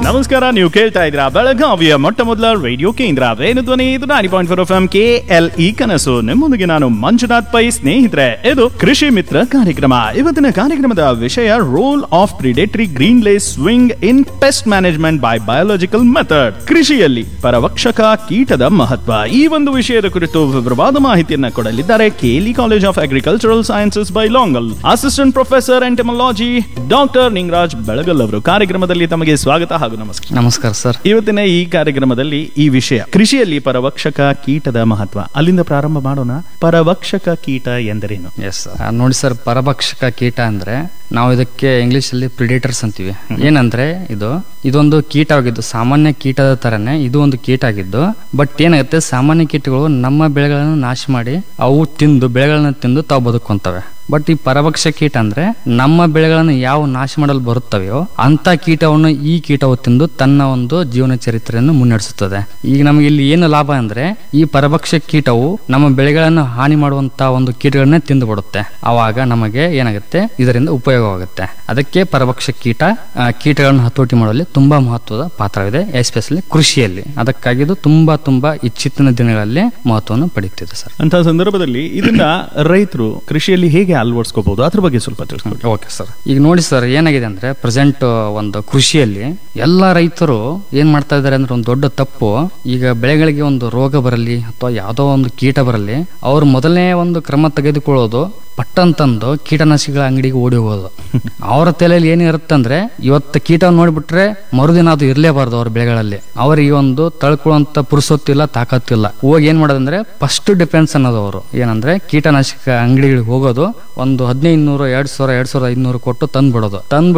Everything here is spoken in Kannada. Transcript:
ನಮಸ್ಕಾರ ನೀವು ಕೇಳ್ತಾ ಇದ್ರ ಬೆಳಗಾವಿಯ ಮೊಟ್ಟ ಮೊದಲ ರೇಡಿಯೋ ಕೇಂದ್ರ ವೇಣುಧ್ವನಿ ಇದು ninety point four F M K L E ಕನಸು ನಿಮ್ಮೊಂದಿಗೆ ನಾನು ಮಂಜುನಾಥ್ ಪೈ ಸ್ನೇಹಿತರೆ ಇದು ಕೃಷಿ ಮಿತ್ರ ಕಾರ್ಯಕ್ರಮ ಇವತ್ತಿನ ಕಾರ್ಯಕ್ರಮದ ವಿಷಯ role of predatory green lacewing in pest management by biological method ಕೃಷಿಯಲ್ಲಿ ಪರವಕ್ಷಕ ಕೀಟದ ಮಹತ್ವ ಈ ಒಂದು ವಿಷಯದ ಕುರಿತು ವಿವರವಾದ ಮಾಹಿತಿಯನ್ನ ಕೊಡಲಿದ್ದಾರೆ ಕೆಲಿ college of agricultural sciences Bailhongal assistant professor entomology doctor Ningaraj Belagal ಅವರು ಕಾರ್ಯಕ್ರಮದಲ್ಲಿ ತಮಗೆ ಸ್ವಾಗತ ಹಾಗೂ ನಮಸ್ಕಾರ ನಮಸ್ಕಾರ ಸರ್ ಇವತ್ತಿನ ಈ ಕಾರ್ಯಕ್ರಮದಲ್ಲಿ ಈ ವಿಷಯ ಕೃಷಿಯಲ್ಲಿ ಪರವಕ್ಷಕ ಕೀಟದ ಮಹತ್ವ ಅಲ್ಲಿಂದ ಪ್ರಾರಂಭ ಮಾಡೋಣ ಪರವಕ್ಷಕ ಕೀಟ ಎಂದರೇನು ಎಸ್ ನೋಡಿ ಸರ್ ಪರಭಕ್ಷಕ ಕೀಟ ಅಂದ್ರೆ ನಾವು ಇದಕ್ಕೆ ಇಂಗ್ಲಿಷ್ ಅಲ್ಲಿ ಪ್ರಿಡೇಟರ್ಸ್ ಅಂತೀವಿ ಏನಂದ್ರೆ ಇದು ಇದೊಂದು ಕೀಟವಾಗಿದ್ದು ಸಾಮಾನ್ಯ ಕೀಟದ ತರನೇ ಇದು ಒಂದು ಕೀಟ ಆಗಿದ್ದು ಬಟ್ ಏನಾಗುತ್ತೆ ಸಾಮಾನ್ಯ ಕೀಟಗಳು ನಮ್ಮ ಬೆಳೆಗಳನ್ನು ನಾಶ ಮಾಡಿ ಅವು ತಿಂದು ಬೆಳೆಗಳನ್ನ ತಿಂದು ತಾವು ಬದುಕೊಂತವೆ ಬಟ್ ಈ ಪರಭಕ್ಷ ಕೀಟ ಅಂದ್ರೆ ನಮ್ಮ ಬೆಳೆಗಳನ್ನು ಯಾವ ನಾಶ ಮಾಡಲು ಬರುತ್ತವೆಯೋ ಅಂತ ಕೀಟವನ್ನು ಈ ಕೀಟವು ತಿಂದು ತನ್ನ ಒಂದು ಜೀವನ ಚರಿತ್ರೆಯನ್ನು ಮುನ್ನಡೆಸುತ್ತದೆ ಈಗ ನಮಗೆ ಇಲ್ಲಿ ಏನು ಲಾಭ ಅಂದ್ರೆ ಈ ಪರಭಕ್ಷ ಕೀಟವು ನಮ್ಮ ಬೆಳೆಗಳನ್ನು ಹಾನಿ ಮಾಡುವಂತ ಒಂದು ಕೀಟಗಳನ್ನೇ ತಿಂದು ಬಿಡುತ್ತೆ ಆವಾಗ ನಮಗೆ ಏನಾಗುತ್ತೆ ಇದರಿಂದ ಉಪಯೋಗವಾಗುತ್ತೆ ಅದಕ್ಕೆ ಪರಭಕ್ಷ ಕೀಟ ಆ, ಕೀಟಗಳನ್ನು ಹತೋಟಿ ಮಾಡುವಲ್ಲಿ ತುಂಬಾ ಮಹತ್ವದ ಪಾತ್ರವಿದೆ ಎಸ್ಪೆಷಲಿ ಕೃಷಿಯಲ್ಲಿ ಅದಕ್ಕಾಗಿ ಇದು ತುಂಬಾ ತುಂಬಾ ಇಚ್ಚಿತ್ತಿನ ದಿನಗಳಲ್ಲಿ ಮಹತ್ವವನ್ನು ಪಡೆಯುತ್ತಿದೆ ಸರ್ ಅಂತ ಸಂದರ್ಭದಲ್ಲಿ ಇದನ್ನ ರೈತರು ಕೃಷಿಯಲ್ಲಿ ಹೇಗೆ ಅಳವಡಿಸ್ಕೋಬಹುದು ಅದ್ರ ಬಗ್ಗೆ ಸ್ವಲ್ಪ ತಿಳಿಸ್ಕೊಡಿ ಓಕೆ ಸರ್ ಈಗ ನೋಡಿ ಸರ್ ಏನಾಗಿದೆ ಅಂದ್ರೆ ಪ್ರೆಸೆಂಟ್ ಒಂದು ಕೃಷಿಯಲ್ಲಿ ಎಲ್ಲ ರೈತರು ಏನ್ ಮಾಡ್ತಾ ಇದ್ದಾರೆ ಅಂದ್ರೆ ಒಂದು ದೊಡ್ಡ ತಪ್ಪು ಈಗ ಬೆಳೆಗಳಿಗೆ ಒಂದು ರೋಗ ಬರಲಿ ಅಥವಾ ಯಾವುದೋ ಒಂದು ಕೀಟ ಬರಲಿ ಅವ್ರು ಮೊದಲನೇ ಒಂದು ಕ್ರಮ ತೆಗೆದುಕೊಳ್ಳೋದು ಪಟ್ಟಂತಂದು ಕೀಟನಾಶಕಗಳ ಅಂಗಡಿಗೆ ಓಡಿ ಹೋಗೋದು ಅವರ ತಲೆಯಲ್ಲಿ ಏನಿರುತ್ತೆ ಅಂದ್ರೆ ಇವತ್ತು ಕೀಟ ನೋಡ್ಬಿಟ್ರೆ ಮರುದಿನ ಅದು ಇರಲೇಬಾರ್ದು ಅವ್ರ ಬೆಳೆಗಳಲ್ಲಿ ಅವರಿಗೆ ಒಂದು ತಳ್ಕೊಳ್ಳುವಂತ ಪುರುಸೊತ್ತಿಲ್ಲ ತಾಕತ್ತಿಲ್ಲ ಹೋಗಿ ಏನ್ ಮಾಡೋದಂದ್ರೆ ಫಸ್ಟ್ ಡಿಫೆನ್ಸ್ ಅನ್ನೋದು ಅವರು ಏನಂದ್ರೆ ಕೀಟನಾಶಕ ಅಂಗಡಿಗಳಿಗೆ ಹೋಗೋದು ಒಂದು ಹದಿನೈದು ನೂರು ಎರಡ್ ಸಾವಿರ ಎರಡ್ ಸಾವಿರದ ಐನೂರು ಕೊಟ್ಟು ತಂದ್ಬಿಡೋದು ತಂದ್ಬಿಟ್ಟು